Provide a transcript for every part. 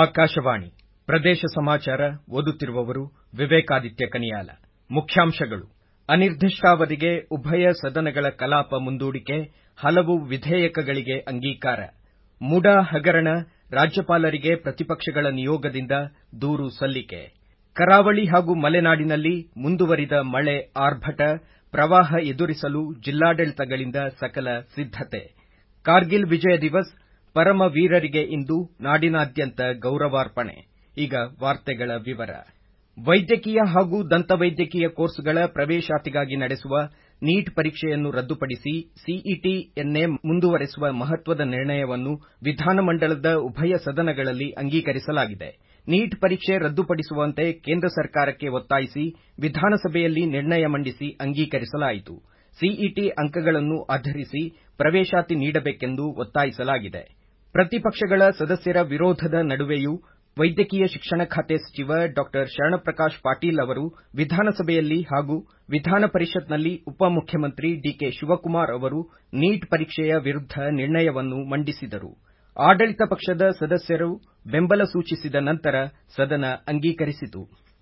ಆಕಾಶವಾಣಿ ಪ್ರದೇಶ ಸಮಾಚಾರ ಓದುತ್ತಿರುವವರು ವಿವೇಕಾದಿತ್ಯ ಕನಿಯಾಲ ಮುಖ್ಯಾಂಶಗಳು ಅನಿರ್ದಿಷ್ಟಾವಧಿಗೆ ಉಭಯ ಸದನಗಳ ಕಲಾಪ ಮುಂದೂಡಿಕೆ ಹಲವು ವಿಧೇಯಕಗಳಿಗೆ ಅಂಗೀಕಾರ ಮುಡಾ ಹಗರಣ ರಾಜ್ಯಪಾಲರಿಗೆ ಪ್ರತಿಪಕ್ಷಗಳ ನಿಯೋಗದಿಂದ ದೂರು ಸಲ್ಲಿಕೆ ಕರಾವಳಿ ಹಾಗೂ ಮಲೆನಾಡಿನಲ್ಲಿ ಮುಂದುವರಿದ ಮಳೆ ಆರ್ಭಟ ಪ್ರವಾಹ ಎದುರಿಸಲು ಜಿಲ್ಲಾಡಳಿತಗಳಿಂದ ಸಕಲ ಸಿದ್ಧತೆ ಕಾರ್ಗಿಲ್ ವಿಜಯ ದಿವಸ್ ಪರಮ ವೀರರಿಗೆ ಇಂದು ನಾಡಿನಾದ್ಯಂತ ಗೌರವಾರ್ಪಣೆ ಈಗ ವಾರ್ತೆಗಳ ವಿವರ ವೈದ್ಯಕೀಯ ಹಾಗೂ ದಂತವೈದ್ಯಕೀಯ ಕೋರ್ಸ್ಗಳ ಪ್ರವೇಶಾತಿಗಾಗಿ ನಡೆಸುವ ನೀಟ್ ಪರೀಕ್ಷೆಯನ್ನು ರದ್ದುಪಡಿಸಿ ಸಿಇಟಿಯನ್ನೇ ಮುಂದುವರೆಸುವ ಮಹತ್ವದ ನಿರ್ಣಯವನ್ನು ವಿಧಾನಮಂಡಲದ ಉಭಯ ಸದನಗಳಲ್ಲಿ ಅಂಗೀಕರಿಸಲಾಗಿದೆ ನೀಟ್ ಪರೀಕ್ಷೆ ರದ್ದುಪಡಿಸುವಂತೆ ಕೇಂದ್ರ ಸರ್ಕಾರಕ್ಕೆ ಒತ್ತಾಯಿಸಿ ವಿಧಾನಸಭೆಯಲ್ಲಿ ನಿರ್ಣಯ ಮಂಡಿಸಿ ಅಂಗೀಕರಿಸಲಾಯಿತು ಸಿಇಟಿ ಅಂಕಗಳನ್ನು ಆಧರಿಸಿ ಪ್ರವೇಶಾತಿ ನೀಡಬೇಕೆಂದು ಒತ್ತಾಯಿಸಲಾಗಿದೆ ಪ್ರತಿಪಕ್ಷಗಳ ಸದಸ್ಯರ ವಿರೋಧದ ನಡುವೆಯೂ ವೈದ್ಯಕೀಯ ಶಿಕ್ಷಣ ಖಾತೆ ಸಚಿವ ಡಾ ಶರಣಪ್ರಕಾಶ್ ಪಾಟೀಲ್ ಅವರು ವಿಧಾನಸಭೆಯಲ್ಲಿ ಹಾಗೂ ವಿಧಾನ ಪರಿಷತ್ನಲ್ಲಿ ಉಪಮುಖ್ಯಮಂತ್ರಿ ಡಿಕೆ ಶಿವಕುಮಾರ್ ಅವರು ನೀಟ್ ಪರೀಕ್ಷೆಯ ವಿರುದ್ಧ ನಿರ್ಣಯವನ್ನು ಮಂಡಿಸಿದರು ಆಡಳಿತ ಪಕ್ಷದ ಸದಸ್ಯರು ಬೆಂಬಲ ಸೂಚಿಸಿದ ನಂತರ ಸದನ ಅಂಗೀಕರಿಸಿತು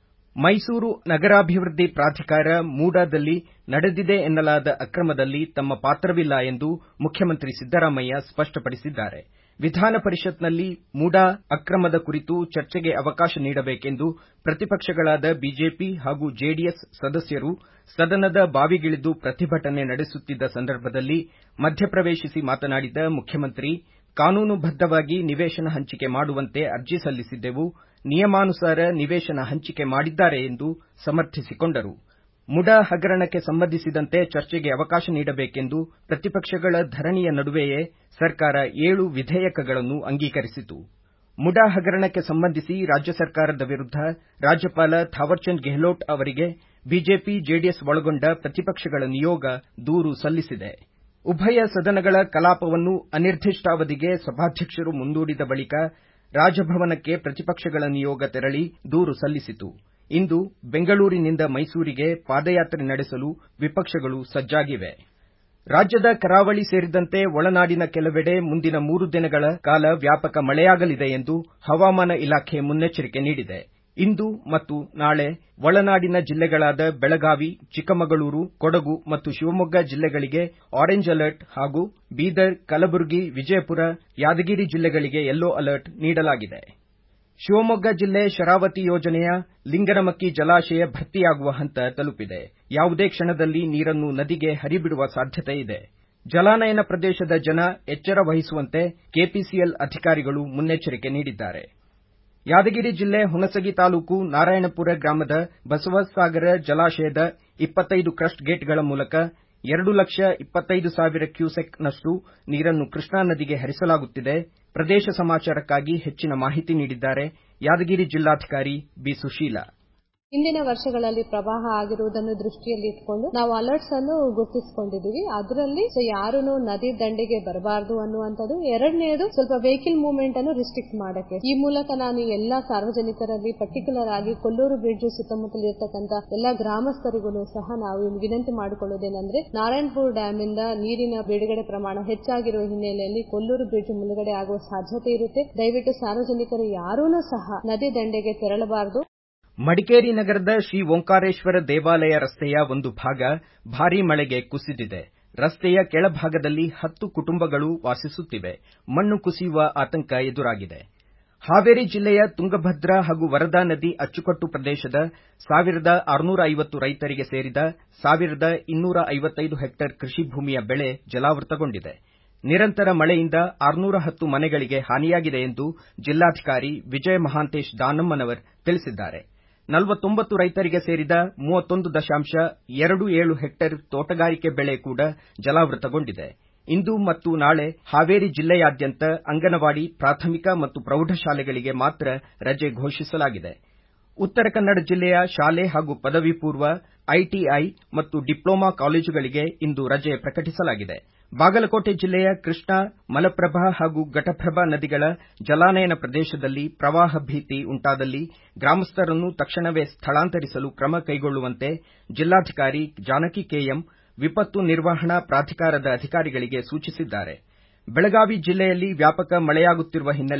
ಮೈಸೂರು ನಗರಾಭಿವೃದ್ಧಿ ಪ್ರಾಧಿಕಾರ ಮೂಡಾದಲ್ಲಿ ನಡೆದಿದೆ ಎನ್ನಲಾದ ಅಕ್ರಮದಲ್ಲಿ ತಮ್ಮ ಪಾತ್ರವಿಲ್ಲ ಎಂದು ಮುಖ್ಯಮಂತ್ರಿ ಸಿದ್ದರಾಮಯ್ಯ ಸ್ಪಷ್ಟಪಡಿಸಿದ್ದಾರೆ ವಿಧಾನ ಪರಿಷತ್ನಲ್ಲಿ ಮೂಡಾ ಅಕ್ರಮದ ಕುರಿತು ಚರ್ಚೆಗೆ ಅವಕಾಶ ನೀಡಬೇಕೆಂದು ಪ್ರತಿಪಕ್ಷಗಳಾದ ಬಿಜೆಪಿ ಹಾಗೂ ಜೆಡಿಎಸ್ ಸದಸ್ಯರು ಸದನದ ಬಾವಿಗಿಳಿದು ಪ್ರತಿಭಟನೆ ನಡೆಸುತ್ತಿದ್ದ ಸಂದರ್ಭದಲ್ಲಿ ಮಧ್ಯಪ್ರವೇಶಿಸಿ ಮಾತನಾಡಿದ ಮುಖ್ಯಮಂತ್ರಿ ಕಾನೂನುಬದ್ದವಾಗಿ ನಿವೇಶನ ಹಂಚಿಕೆ ಮಾಡುವಂತೆ ಅರ್ಜಿ ಸಲ್ಲಿಸಿದ್ದೆವು ನಿಯಮಾನುಸಾರ ನಿವೇಶನ ಹಂಚಿಕೆ ಮಾಡಿದ್ದಾರೆ ಎಂದು ಸಮರ್ಥಿಸಿಕೊಂಡರು ಮುಡಾ ಹಗರಣಕ್ಕೆ ಸಂಬಂಧಿಸಿದಂತೆ ಚರ್ಚೆಗೆ ಅವಕಾಶ ನೀಡಬೇಕೆಂದು ಪ್ರತಿಪಕ್ಷಗಳ ಧರಣಿಯ ನಡುವೆಯೇ ಸರ್ಕಾರ ಏಳು ವಿಧೇಯಕಗಳನ್ನು ಅಂಗೀಕರಿಸಿತು ಮುಡಾ ಹಗರಣಕ್ಕೆ ಸಂಬಂಧಿಸಿ ರಾಜ್ಯ ಸರ್ಕಾರದ ವಿರುದ್ಧ ರಾಜ್ಯಪಾಲ ಥಾವರ್ಚಂದ್ ಗೆಹ್ಲೋಟ್ ಅವರಿಗೆ ಬಿಜೆಪಿ ಜೆಡಿಎಸ್ ಒಳಗೊಂಡ ಪ್ರತಿಪಕ್ಷಗಳ ನಿಯೋಗ ದೂರು ಸಲ್ಲಿಸಿದೆ ಉಭಯ ಸದನಗಳ ಕಲಾಪವನ್ನು ಅನಿರ್ದಿಷ್ಟಾವಧಿಗೆ ಸಭಾಧ್ಯಕ್ಷರು ಮುಂದೂಡಿದ ಬಳಿಕ ರಾಜಭವನಕ್ಕೆ ಪ್ರತಿಪಕ್ಷಗಳ ನಿಯೋಗ ತೆರಳಿ ದೂರು ಸಲ್ಲಿಸಿತು ಇಂದು ಬೆಂಗಳೂರಿನಿಂದ ಮೈಸೂರಿಗೆ ಪಾದಯಾತ್ರೆ ನಡೆಸಲು ವಿಪಕ್ಷಗಳು ಸಜ್ಜಾಗಿವೆ ರಾಜ್ಯದ ಕರಾವಳಿ ಸೇರಿದಂತೆ ಒಳನಾಡಿನ ಕೆಲವೆಡೆ ಮುಂದಿನ ಮೂರು ದಿನಗಳ ಕಾಲ ವ್ಯಾಪಕ ಮಳೆಯಾಗಲಿದೆ ಎಂದು ಹವಾಮಾನ ಇಲಾಖೆ ಮುನ್ನೆಚ್ಚರಿಕೆ ನೀಡಿದೆ ಇಂದು ಮತ್ತು ನಾಳೆ ಒಳನಾಡಿನ ಜಿಲ್ಲೆಗಳಾದ ಬೆಳಗಾವಿ ಚಿಕ್ಕಮಗಳೂರು ಕೊಡಗು ಮತ್ತು ಶಿವಮೊಗ್ಗ ಜಿಲ್ಲೆಗಳಿಗೆ ಆರೆಂಜ್ ಅಲರ್ಟ್ ಹಾಗೂ ಬೀದರ್ ಕಲಬುರಗಿ ವಿಜಯಪುರ ಯಾದಗಿರಿ ಜಿಲ್ಲೆಗಳಿಗೆ ಯೆಲ್ಲೋ ಅಲರ್ಟ್ ನೀಡಲಾಗಿದೆ ಶಿವಮೊಗ್ಗ ಜಿಲ್ಲೆ ಶರಾವತಿ ಯೋಜನೆಯ ಲಿಂಗನಮಕ್ಕಿ ಜಲಾಶಯ ಭರ್ತಿಯಾಗುವ ಹಂತ ತಲುಪಿದೆ ಯಾವುದೇ ಕ್ಷಣದಲ್ಲಿ ನೀರನ್ನು ನದಿಗೆ ಹರಿಬಿಡುವ ಸಾಧ್ಯತೆ ಇದೆ ಜಲಾನಯನ ಪ್ರದೇಶದ ಜನ ಎಚ್ಚರ ವಹಿಸುವಂತೆ ಕೆಪಿಸಿಎಲ್ ಅಧಿಕಾರಿಗಳು ಮುನ್ನೆಚ್ಚರಿಕೆ ನೀಡಿದ್ದಾರೆ ಯಾದಗಿರಿ ಜಿಲ್ಲೆ ಹುಣಸಗಿ ತಾಲೂಕು ನಾರಾಯಣಪುರ ಗ್ರಾಮದ ಬಸವಸಾಗರ ಜಲಾಶಯದ ಇಪ್ಪತ್ತೈದು ಕ್ರಸ್ಟ್ ಗೇಟ್ಗಳ ಮೂಲಕ ಎರಡು ಲಕ್ಷ ಇಪ್ಪತ್ತೈದು ಸಾವಿರ ಕ್ಯೂಸೆಕ್ನಷ್ಟು ನೀರನ್ನು ಕೃಷ್ಣಾ ನದಿಗೆ ಹರಿಸಲಾಗುತ್ತಿದೆ ಪ್ರದೇಶ ಸಮಾಚಾರಕ್ಕಾಗಿ ಹೆಚ್ಚಿನ ಮಾಹಿತಿ ನೀಡಿದ್ದಾರೆ ಯಾದಗಿರಿ ಜಿಲ್ಲಾಧಿಕಾರಿ ಬಿ ಸುಶೀಲಾ ಹಿಂದಿನ ವರ್ಷಗಳಲ್ಲಿ ಪ್ರವಾಹ ಆಗಿರುವುದನ್ನು ದೃಷ್ಟಿಯಲ್ಲಿ ಇಟ್ಕೊಂಡು ನಾವು ಅಲರ್ಟ್ಸ್ ಅನ್ನು ಗುರುತಿಸಿಕೊಂಡಿದ್ದೀವಿ ಅದರಲ್ಲಿ ಯಾರು ನದಿ ದಂಡೆಗೆ ಬರಬಾರದು ಅನ್ನುವಂಥದ್ದು ಎರಡನೇದು ಸ್ವಲ್ಪ ವೆಹಿಕಲ್ ಮೂವ್ಮೆಂಟ್ ಅನ್ನು ರಿಸ್ಟ್ರಿಕ್ಟ್ ಮಾಡಕ್ಕೆ ಈ ಮೂಲಕ ನಾನು ಎಲ್ಲಾ ಸಾರ್ವಜನಿಕರಲ್ಲಿ ಪರ್ಟಿಕ್ಯುಲರ್ ಆಗಿ ಕೊಲ್ಲೂರು ಬ್ರಿಡ್ಜ್ ಸುತ್ತಮುತ್ತಲು ಇರತಕ್ಕಂತ ಎಲ್ಲಾ ಗ್ರಾಮಸ್ಥರಿಗೂ ಸಹ ನಾವು ವಿನಂತಿ ಮಾಡಿಕೊಳ್ಳುವುದೇನೆಂದ್ರೆ ನಾರಾಯಣಪುರ ಡ್ಯಾಮ್ ಇಂದ ನೀರಿನ ಬಿಡುಗಡೆ ಪ್ರಮಾಣ ಹೆಚ್ಚಾಗಿರುವ ಹಿನ್ನೆಲೆಯಲ್ಲಿ ಕೊಲ್ಲೂರು ಬ್ರಿಡ್ಜ್ ಮುಳುಗಡೆ ಆಗುವ ಸಾಧ್ಯತೆ ಇರುತ್ತೆ ದಯವಿಟ್ಟು ಸಾರ್ವಜನಿಕರು ಯಾರೂ ಸಹ ನದಿ ದಂಡೆಗೆ ತೆರಳಬಾರದು ಮಡಿಕೇರಿ ನಗರದ ಶ್ರೀ ಓಂಕಾರೇಶ್ವರ ದೇವಾಲಯ ರಸ್ತೆಯ ಒಂದು ಭಾಗ ಭಾರೀ ಮಳೆಗೆ ಕುಸಿದಿದೆ ರಸ್ತೆಯ ಕೆಳಭಾಗದಲ್ಲಿ ಹತ್ತು ಕುಟುಂಬಗಳು ವಾಸಿಸುತ್ತಿವೆ ಮಣ್ಣು ಕುಸಿಯುವ ಆತಂಕ ಎದುರಾಗಿದೆ ಹಾವೇರಿ ಜಿಲ್ಲೆಯ ತುಂಗಭದ್ರಾ ಹಾಗೂ ವರದಾ ನದಿ ಅಚ್ಚುಕಟ್ಟು ಪ್ರದೇಶದ ಸಾವಿರದ ಆರುನೂರ ಐವತ್ತು ರೈತರಿಗೆ ಸೇರಿದ ಸಾವಿರದ ಇನ್ನೂರ ಐವತ್ತೈದು ಹೆಕ್ಟೇರ್ ಕೃಷಿ ಭೂಮಿಯ ಬೆಳೆ ಜಲಾವೃತಗೊಂಡಿದೆ ನಿರಂತರ ಮಳೆಯಿಂದ ಆರುನೂರ ಹತ್ತು ಮನೆಗಳಿಗೆ ಹಾನಿಯಾಗಿದೆ ಎಂದು ಜಿಲ್ಲಾಧಿಕಾರಿ ವಿಜಯ ಮಹಾಂತೇಶ್ ದಾನಮ್ಮನವರ್ ತಿಳಿಸಿದ್ದಾರೆ ನಲವತ್ತೊಂಬತ್ತು ರೈತರಿಗೆ ಸೇರಿದ ಮೂವತ್ತೊಂದು ದಶಾಂಶ ಎರಡು ಏಳು ಹೆಕ್ಟೇರ್ ತೋಟಗಾರಿಕೆ ಬೆಳೆ ಕೂಡ ಜಲಾವೃತಗೊಂಡಿದೆ ಇಂದು ಮತ್ತು ನಾಳೆ ಹಾವೇರಿ ಜಿಲ್ಲೆಯಾದ್ಯಂತ ಅಂಗನವಾಡಿ ಪ್ರಾಥಮಿಕ ಮತ್ತು ಪ್ರೌಢಶಾಲೆಗಳಿಗೆ ಮಾತ್ರ ರಜೆ ಘೋಷಿಸಲಾಗಿದೆ ಉತ್ತರ ಕನ್ನಡ ಜಿಲ್ಲೆಯ ಶಾಲೆ ಹಾಗೂ ಪದವಿ ಪೂರ್ವ ಐಟಿಐ ಮತ್ತು ಡಿಪ್ಲೊಮಾ ಕಾಲೇಜುಗಳಿಗೆ ಇಂದು ರಜೆ ಪ್ರಕಟಿಸಲಾಗಿದೆ ಬಾಗಲಕೋಟೆ ಜಿಲ್ಲೆಯ ಕೃಷ್ಣಾ ಮಲಪ್ರಭಾ ಹಾಗೂ ಘಟಪ್ರಭಾ ನದಿಗಳ ಜಲಾನಯನ ಪ್ರದೇಶದಲ್ಲಿ ಪ್ರವಾಹ ಭೀತಿ ಉಂಟಾದಲ್ಲಿ ಗ್ರಾಮಸ್ಥರನ್ನು ತಕ್ಷಣವೇ ಸ್ಥಳಾಂತರಿಸಲು ಕ್ರಮ ಕೈಗೊಳ್ಳುವಂತೆ ಜಿಲ್ಲಾಧಿಕಾರಿ ಜಾನಕಿ ಕೆಎಂ ವಿಪತ್ತು ನಿರ್ವಹಣಾ ಪ್ರಾಧಿಕಾರದ ಅಧಿಕಾರಿಗಳಿಗೆ ಸೂಚಿಸಿದ್ದಾರೆ ಬೆಳಗಾವಿ ಜಿಲ್ಲೆಯಲ್ಲಿ ವ್ಯಾಪಕ ಮಳೆಯಾಗುತ್ತಿರುವ ಹಿನ್ನೆಲೆ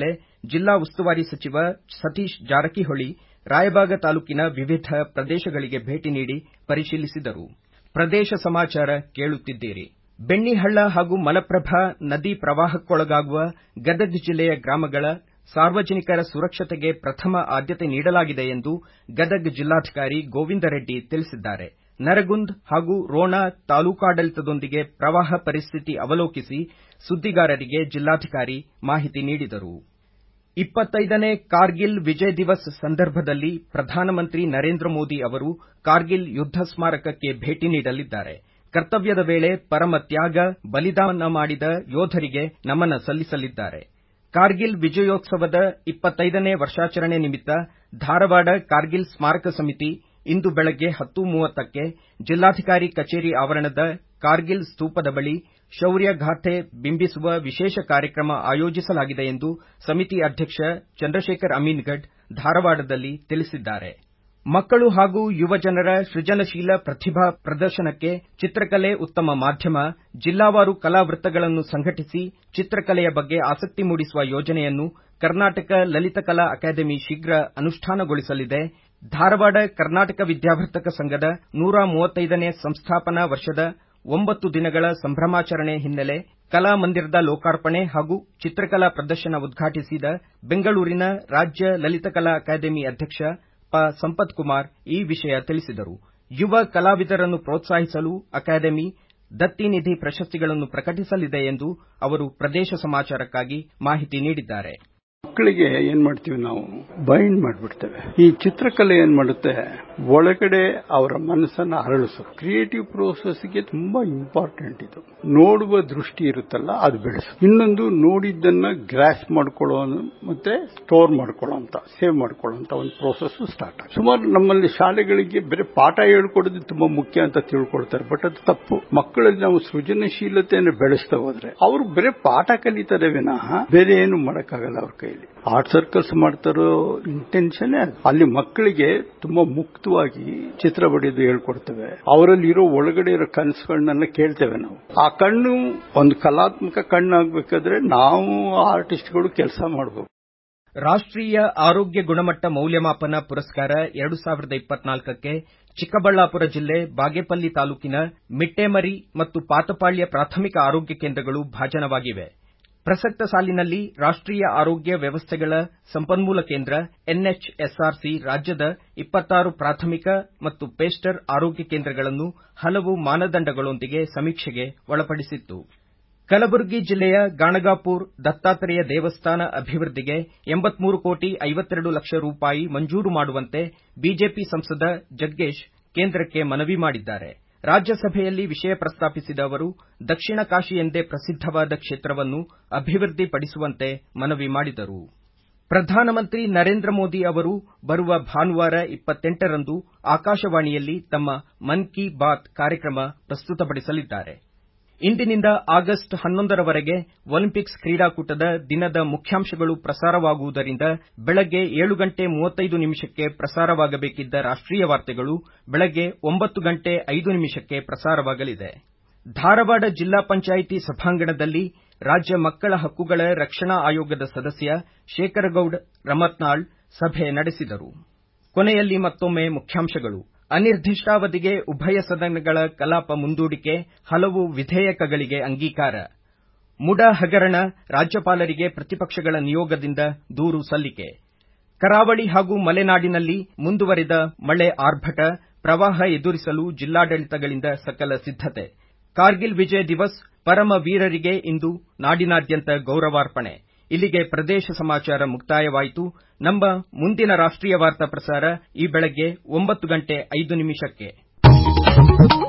ಜಿಲ್ಲಾ ಉಸ್ತುವಾರಿ ಸಚಿವ ಸತೀಶ್ ಜಾರಕಿಹೊಳಿ ರಾಯಬಾಗ ತಾಲೂಕಿನ ವಿವಿಧ ಪ್ರದೇಶಗಳಿಗೆ ಭೇಟಿ ನೀಡಿ ಪರಿಶೀಲಿಸಿದರು ಪ್ರದೇಶ ಸಮಾಚಾರ ಕೇಳುತ್ತಿದ್ದೀರಿ ಬೆಣ್ಣಿಹಳ್ಳ ಹಾಗೂ ಮಲಪ್ರಭಾ ನದಿ ಪ್ರವಾಹಕ್ಕೊಳಗಾಗುವ ಗದಗ ಜಿಲ್ಲೆಯ ಗ್ರಾಮಗಳ ಸಾರ್ವಜನಿಕರ ಸುರಕ್ಷತೆಗೆ ಪ್ರಥಮ ಆದ್ಯತೆ ನೀಡಲಾಗಿದೆ ಎಂದು ಗದಗ ಜಿಲ್ಲಾಧಿಕಾರಿ ಗೋವಿಂದ ರೆಡ್ಡಿ ತಿಳಿಸಿದ್ದಾರೆ ನರಗುಂದ್ ಹಾಗೂ ರೋಣ ತಾಲೂಕಾಡಳಿತದೊಂದಿಗೆ ಪ್ರವಾಹ ಪರಿಸ್ಥಿತಿ ಅವಲೋಕಿಸಿ ಸುದ್ದಿಗಾರರಿಗೆ ಜಿಲ್ಲಾಧಿಕಾರಿ ಮಾಹಿತಿ ನೀಡಿದರು ಇಪ್ಪತ್ತೈದನೇ ಕಾರ್ಗಿಲ್ ವಿಜಯ್ ದಿವಸ್ ಸಂದರ್ಭದಲ್ಲಿ ಪ್ರಧಾನಮಂತ್ರಿ ನರೇಂದ್ರ ಮೋದಿ ಅವರು ಕಾರ್ಗಿಲ್ ಯುದ್ಧ ಸ್ಮಾರಕಕ್ಕೆ ಭೇಟಿ ನೀಡಲಿದ್ದಾರೆ ಕರ್ತವ್ಯದ ವೇಳೆ ಪರಮ ತ್ಯಾಗ ಬಲಿದಾನ ಮಾಡಿದ ಯೋಧರಿಗೆ ನಮನ ಸಲ್ಲಿಸಲಿದ್ದಾರೆ ಕಾರ್ಗಿಲ್ ವಿಜಯೋತ್ಸವದ ಇಪ್ಪತ್ತೈದನೇ ವರ್ಷಾಚರಣೆ ನಿಮಿತ್ತ ಧಾರವಾಡ ಕಾರ್ಗಿಲ್ ಸ್ಮಾರಕ ಸಮಿತಿ ಇಂದು ಬೆಳಗ್ಗೆ ಹತ್ತು ಮೂವತ್ತಕ್ಕೆ ಜಿಲ್ಲಾಧಿಕಾರಿ ಕಚೇರಿ ಆವರಣದ ಕಾರ್ಗಿಲ್ ಸ್ತೂಪದ ಬಳಿ ಶೌರ್ಯಗಾಥೆ ಬಿಂಬಿಸುವ ವಿಶೇಷ ಕಾರ್ಯಕ್ರಮ ಆಯೋಜಿಸಲಾಗಿದೆ ಎಂದು ಸಮಿತಿ ಅಧ್ಯಕ್ಷ ಚಂದ್ರಶೇಖರ್ ಅಮೀನ್ಗಢ್ ಧಾರವಾಡದಲ್ಲಿ ತಿಳಿಸಿದ್ದಾರೆ ಮಕ್ಕಳು ಹಾಗೂ ಯುವಜನರ ಸೃಜನಶೀಲ ಪ್ರತಿಭಾ ಪ್ರದರ್ಶನಕ್ಕೆ ಚಿತ್ರಕಲೆ ಉತ್ತಮ ಮಾಧ್ಯಮ ಜಿಲ್ಲಾವಾರು ಕಲಾವೃತ್ತಗಳನ್ನು ಸಂಘಟಿಸಿ ಚಿತ್ರಕಲೆಯ ಬಗ್ಗೆ ಆಸಕ್ತಿ ಮೂಡಿಸುವ ಯೋಜನೆಯನ್ನು ಕರ್ನಾಟಕ ಲಲಿತಕಲಾ ಅಕಾಡೆಮಿ ಶೀಘ್ರ ಅನುಷ್ಠಾನಗೊಳಿಸಲಿದೆ ಧಾರವಾಡ ಕರ್ನಾಟಕ ವಿದ್ಯಾವರ್ತಕ ಸಂಘದ ನೂರ ಮೂವತ್ತೈದನೇ ಸಂಸ್ಥಾಪನಾ ವರ್ಷದ ಒಂಬತ್ತು ದಿನಗಳ ಸಂಭ್ರಮಾಚರಣೆ ಹಿನ್ನೆಲೆ ಕಲಾ ಮಂದಿರದ ಲೋಕಾರ್ಪಣೆ ಹಾಗೂ ಚಿತ್ರಕಲಾ ಪ್ರದರ್ಶನ ಉದ್ಘಾಟಿಸಿದ ಬೆಂಗಳೂರಿನ ರಾಜ್ಯ ಲಲಿತಕಲಾ ಅಕಾಡೆಮಿ ಅಧ್ಯಕ್ಷ ಪ ಸಂಪತ್ ಕುಮಾರ್ ಈ ವಿಷಯ ತಿಳಿಸಿದರು ಯುವ ಕಲಾವಿದರನ್ನು ಪ್ರೋತ್ಸಾಹಿಸಲು ಅಕಾಡೆಮಿ ದತ್ತಿ ನಿಧಿ ಪ್ರಶಸ್ತಿಗಳನ್ನು ಪ್ರಕಟಿಸಲಿದೆ ಎಂದು ಅವರು ಪ್ರದೇಶ ಸಮಾಚಾರಕ್ಕಾಗಿ ಮಾಹಿತಿ ನೀಡಿದ್ದಾರೆ ಮಕ್ಕಳಿಗೆ ಏನ್ ಮಾಡ್ತೀವಿ ನಾವು ಬೈಂಡ್ ಮಾಡ್ಬಿಡ್ತೇವೆ ಈ ಚಿತ್ರಕಲೆ ಏನ್ ಮಾಡುತ್ತೆ ಒಳಗಡೆ ಅವರ ಮನಸ್ಸನ್ನ ಅರಳಿಸು ಕ್ರಿಯೇಟಿವ್ ಪ್ರೋಸೆಸ್ಗೆ ತುಂಬಾ ಇಂಪಾರ್ಟೆಂಟ್ ಇದು ನೋಡುವ ದೃಷ್ಟಿ ಇರುತ್ತಲ್ಲ ಅದು ಬೆಳೆಸು ಇನ್ನೊಂದು ನೋಡಿದ್ದನ್ನ ಗ್ರಾಸ್ ಮಾಡ್ಕೊಳ್ಳೋ ಮತ್ತೆ ಸ್ಟೋರ್ ಮಾಡ್ಕೊಳ್ಳೋ ಅಂತ ಸೇವ್ ಮಾಡ್ಕೊಳ್ಳೋ ಅಂತ ಒಂದು ಪ್ರೋಸೆಸ್ ಸ್ಟಾರ್ಟ್ ಆಗುತ್ತೆ ಸುಮಾರು ನಮ್ಮಲ್ಲಿ ಶಾಲೆಗಳಿಗೆ ಬೇರೆ ಪಾಠ ಹೇಳ್ಕೊಡೋದು ತುಂಬಾ ಮುಖ್ಯ ಅಂತ ತಿಳ್ಕೊಳ್ತಾರೆ ಬಟ್ ಅದು ತಪ್ಪು ಮಕ್ಕಳಲ್ಲಿ ನಾವು ಸೃಜನಶೀಲತೆಯನ್ನು ಬೆಳೆಸ್ತಾ ಹೋದ್ರೆ ಅವರು ಬೇರೆ ಪಾಠ ಕಲಿತಾರೆ ವಿನಃ ಬೇರೆ ಏನು ಮಾಡಕ್ಕಾಗಲ್ಲ ಅವ್ರ ಕೈಲಿ ಆರ್ಟ್ ಸರ್ಕಲ್ಸ್ ಮಾಡ್ತಾರೋ ಇಂಟೆನ್ಷನ್ ಅಲ್ಲಿ ಮಕ್ಕಳಿಗೆ ತುಂಬಾ ಮುಕ್ತವಾಗಿ ಚಿತ್ರ ಬಡಿಯೋದು ಹೇಳ್ಕೊಡ್ತೇವೆ ಅವರಲ್ಲಿ ಇರೋ ಒಳಗಡೆ ಇರೋ ಕನಸುಗಳನ್ನೆಲ್ಲ ಕೇಳ್ತೇವೆ ನಾವು ಆ ಕಣ್ಣು ಒಂದು ಕಲಾತ್ಮಕ ಕಣ್ಣು ಆಗ್ಬೇಕಾದ್ರೆ ನಾವು ಆರ್ಟಿಸ್ಟ್ಗಳು ಕೆಲಸ ಮಾಡಬೇಕು ರಾಷ್ಟ್ರೀಯ ಆರೋಗ್ಯ ಗುಣಮಟ್ಟ ಮೌಲ್ಯಮಾಪನ ಪುರಸ್ಕಾರ ಎರಡು ಸಾವಿರದ ಇಪ್ಪತ್ನಾಲ್ಕಕ್ಕೆ ಚಿಕ್ಕಬಳ್ಳಾಪುರ ಜಿಲ್ಲೆ ಬಾಗೇಪಲ್ಲಿ ತಾಲೂಕಿನ ಮಿಟ್ಟೇಮರಿ ಮತ್ತು ಪಾತಪಾಳ್ಯ ಪ್ರಾಥಮಿಕ ಆರೋಗ್ಯ ಕೇಂದ್ರಗಳು ಭಾಜನವಾಗಿವೆ ಪ್ರಸಕ್ತ ಸಾಲಿನಲ್ಲಿ ರಾಷ್ಟ್ರೀಯ ಆರೋಗ್ಯ ವ್ಯವಸ್ಥೆಗಳ ಸಂಪನ್ಮೂಲ ಕೇಂದ್ರ ಎನ್ಎಚ್ಎಸ್ಆರ್ಸಿ ರಾಜ್ಯದ ಇಪ್ಪತ್ತಾರು ಪ್ರಾಥಮಿಕ ಮತ್ತು ಪೇಸ್ಟರ್ ಆರೋಗ್ಯ ಕೇಂದ್ರಗಳನ್ನು ಹಲವು ಮಾನದಂಡಗಳೊಂದಿಗೆ ಸಮೀಕ್ಷೆಗೆ ಒಳಪಡಿಸಿತ್ತು ಕಲಬುರಗಿ ಜಿಲ್ಲೆಯ ಗಾಣಗಾಪುರ್ ದತ್ತಾತ್ರೇಯ ದೇವಸ್ಥಾನ ಅಭಿವೃದ್ಧಿಗೆ ಎಂಬತ್ಮೂರು ಕೋಟಿ ಐವತ್ತೆರಡು ಲಕ್ಷ ರೂಪಾಯಿ ಮಂಜೂರು ಮಾಡುವಂತೆ ಬಿಜೆಪಿ ಸಂಸದ ಜಗ್ಗೇಶ್ ಕೇಂದ್ರಕ್ಕೆ ಮನವಿ ಮಾಡಿದ್ದಾರೆ ರಾಜ್ಯಸಭೆಯಲ್ಲಿ ವಿಷಯ ಪ್ರಸ್ತಾಪಿಸಿದ ಅವರು ದಕ್ಷಿಣ ಕಾಶಿ ಎಂದೇ ಪ್ರಸಿದ್ಧವಾದ ಕ್ಷೇತ್ರವನ್ನು ಅಭಿವೃದ್ಧಿಪಡಿಸುವಂತೆ ಮನವಿ ಮಾಡಿದರು ಪ್ರಧಾನಮಂತ್ರಿ ನರೇಂದ್ರ ಮೋದಿ ಅವರು ಬರುವ ಭಾನುವಾರ ಇಪ್ಪತ್ತೆಂಟರಂದು ಆಕಾಶವಾಣಿಯಲ್ಲಿ ತಮ್ಮ ಮನ್ ಕಿ ಬಾತ್ ಕಾರ್ಯಕ್ರಮ ಪ್ರಸ್ತುತಪಡಿಸಲಿದ್ದಾರೆ ಇಂದಿನಿಂದ ಆಗಸ್ಟ್ ಹನ್ನೊಂದರವರೆಗೆ ಒಲಿಂಪಿಕ್ಸ್ ಕ್ರೀಡಾಕೂಟದ ದಿನದ ಮುಖ್ಯಾಂಶಗಳು ಪ್ರಸಾರವಾಗುವುದರಿಂದ ಬೆಳಗ್ಗೆ ಏಳು ಗಂಟೆ ಮೂವತ್ತೈದು ನಿಮಿಷಕ್ಕೆ ಪ್ರಸಾರವಾಗಬೇಕಿದ್ದ ರಾಷ್ಟ್ರೀಯ ವಾರ್ತೆಗಳು ಬೆಳಗ್ಗೆ ಒಂಬತ್ತು ಗಂಟೆ ಐದು ನಿಮಿಷಕ್ಕೆ ಪ್ರಸಾರವಾಗಲಿದೆ ಧಾರವಾಡ ಜಿಲ್ಲಾ ಪಂಚಾಯಿತಿ ಸಭಾಂಗಣದಲ್ಲಿ ರಾಜ್ಯ ಮಕ್ಕಳ ಹಕ್ಕುಗಳ ರಕ್ಷಣಾ ಆಯೋಗದ ಸದಸ್ಯ ಶೇಖರಗೌಡ್ ರಮತ್ನಾಳ್ ಸಭೆ ನಡೆಸಿದರು ಕೊನೆಯಲ್ಲಿ ಮತ್ತೊಮ್ಮೆ ಮುಖ್ಯಾಂಶಗಳು ಅನಿರ್ದಿಷ್ಟಾವಧಿಗೆ ಉಭಯ ಸದನಗಳ ಕಲಾಪ ಮುಂದೂಡಿಕೆ ಹಲವು ವಿಧೇಯಕಗಳಿಗೆ ಅಂಗೀಕಾರ ಮುಡಾ ಹಗರಣ ರಾಜ್ಯಪಾಲರಿಗೆ ಪ್ರತಿಪಕ್ಷಗಳ ನಿಯೋಗದಿಂದ ದೂರು ಸಲ್ಲಿಕೆ ಕರಾವಳಿ ಹಾಗೂ ಮಲೆನಾಡಿನಲ್ಲಿ ಮುಂದುವರಿದ ಮಳೆ ಆರ್ಭಟ ಪ್ರವಾಹ ಎದುರಿಸಲು ಜಿಲ್ಲಾಡಳಿತಗಳಿಂದ ಸಕಲ ಸಿದ್ಧತೆ ಕಾರ್ಗಿಲ್ ವಿಜಯ್ ದಿವಸ್ ಪರಮ ವೀರರಿಗೆ ಇಂದು ನಾಡಿನಾದ್ಯಂತ ಗೌರವಾರ್ಪಣೆ ಇಲ್ಲಿಗೆ ಪ್ರದೇಶ ಸಮಾಚಾರ ಮುಕ್ತಾಯವಾಯಿತು ನಮ್ಮ ಮುಂದಿನ ರಾಷ್ಟ್ರೀಯ ವಾರ್ತಾ ಪ್ರಸಾರ ಈ ಬೆಳಗ್ಗೆ ಒಂಬತ್ತು ಗಂಟೆ ಐದು ನಿಮಿಷಕ್ಕೆ